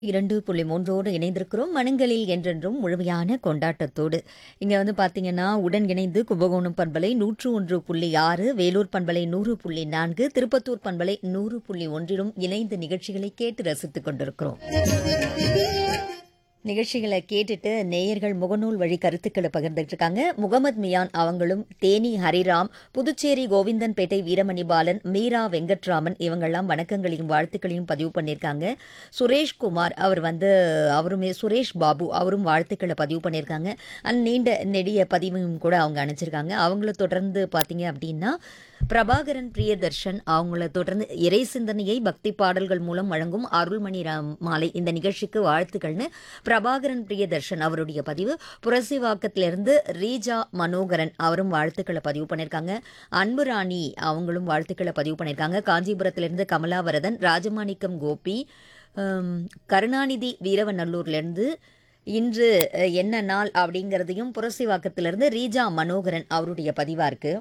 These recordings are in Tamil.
இரண்டு புள்ளி மூன்றோடு இணைந்திருக்கிறோம் மனங்களில் என்றென்றும் முழுமையான கொண்டாட்டத்தோடு இங்க வந்து பாத்தீங்கன்னா உடன் இணைந்து கும்பகோணம் பண்பலை நூற்று ஒன்று புள்ளி ஆறு வேலூர் பண்பலை நூறு புள்ளி நான்கு திருப்பத்தூர் பண்பலை நூறு புள்ளி ஒன்றிலும் இணைந்து நிகழ்ச்சிகளை கேட்டு ரசித்துக் கொண்டிருக்கிறோம் நிகழ்ச்சிகளை கேட்டுட்டு நேயர்கள் முகநூல் வழி கருத்துக்களை பகிர்ந்துட்டு இருக்காங்க முகமது மியான் அவங்களும் தேனி ஹரிராம் புதுச்சேரி கோவிந்தன்பேட்டை வீரமணி பாலன் மீரா வெங்கட்ராமன் இவங்கெல்லாம் வணக்கங்களையும் வாழ்த்துக்களையும் பதிவு பண்ணியிருக்காங்க சுரேஷ் குமார் அவர் வந்து அவருமே சுரேஷ் பாபு அவரும் வாழ்த்துக்களை பதிவு பண்ணியிருக்காங்க அண்ட் நீண்ட நெடிய பதிவும் கூட அவங்க அனுப்பிச்சிருக்காங்க அவங்கள தொடர்ந்து பார்த்தீங்க அப்படின்னா பிரபாகரன் பிரியதர்ஷன் அவங்கள தொடர்ந்து இறை சிந்தனையை பக்தி பாடல்கள் மூலம் வழங்கும் அருள்மணி ராம் மாலை இந்த நிகழ்ச்சிக்கு வாழ்த்துக்கள்னு பிரபாகரன் பிரியதர்ஷன் அவருடைய பதிவு புரசிவாக்கத்திலிருந்து ரீஜா மனோகரன் அவரும் வாழ்த்துக்களை பதிவு பண்ணியிருக்காங்க அன்புராணி அவங்களும் வாழ்த்துக்களை பதிவு பண்ணியிருக்காங்க காஞ்சிபுரத்திலிருந்து கமலாவரதன் ராஜமாணிக்கம் கோபி ஹம், கருணாநிதி வீரவநல்லூர்லேருந்து இன்று அஹ், என்ன நாள் அப்படிங்கிறதையும் புரசிவாக்கத்திலிருந்து ரீஜா மனோகரன் அவருடைய பதிவா இருக்கு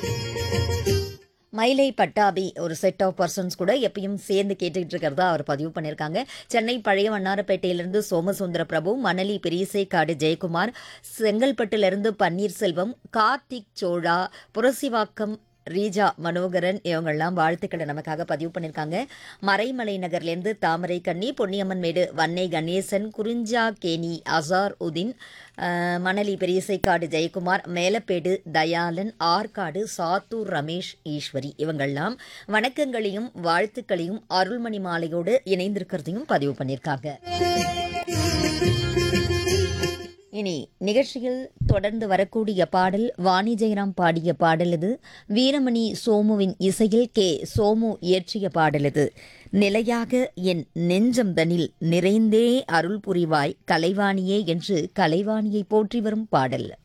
மயிலை பட்டாபி ஒரு செட் ஆஃப் பர்சன்ஸ் கூட எப்பயும் சேர்ந்து கேட்டுக்கிட்டு இருக்கிறதா அவர் பதிவு பண்ணியிருக்காங்க சென்னை பழைய வண்ணாரப்பேட்டையிலிருந்து சோமசுந்தர பிரபு மணலி பெரியசைக்காடு ஜெயக்குமார் செங்கல்பட்டிலிருந்து பன்னீர்செல்வம் கார்த்திக் சோழா புரசிவாக்கம் ரீஜா மனோகரன் இவங்கெல்லாம் வாழ்த்துக்களை நமக்காக பதிவு பண்ணியிருக்காங்க மறைமலை நகர்லேருந்து தாமரை கண்ணி பொன்னியம்மன் மேடு வன்னை கணேசன் குறிஞ்சா கேணி அசார் உதின் அஹ், மணலி பெரியசைக்காடு ஜெயக்குமார் மேலப்பேடு தயாளன் ஆற்காடு சாத்தூர் ரமேஷ் ஈஸ்வரி இவங்கெல்லாம் வணக்கங்களையும் வாழ்த்துக்களையும் அருள்மணி மாலையோடு இணைந்திருக்கிறதையும் பதிவு பண்ணியிருக்காங்க இனி நிகழ்ச்சியில் தொடர்ந்து வரக்கூடிய பாடல் வாணி ஜெயராம் பாடிய பாடல் இது வீரமணி சோமுவின் இசையில் கே சோமு இயற்றிய பாடல் இது நிலையாக என் நெஞ்சம் தனில் நிறைந்தே அருள் புரிவாய் கலைவாணியே என்று கலைவாணியை போற்றி வரும் பாடல்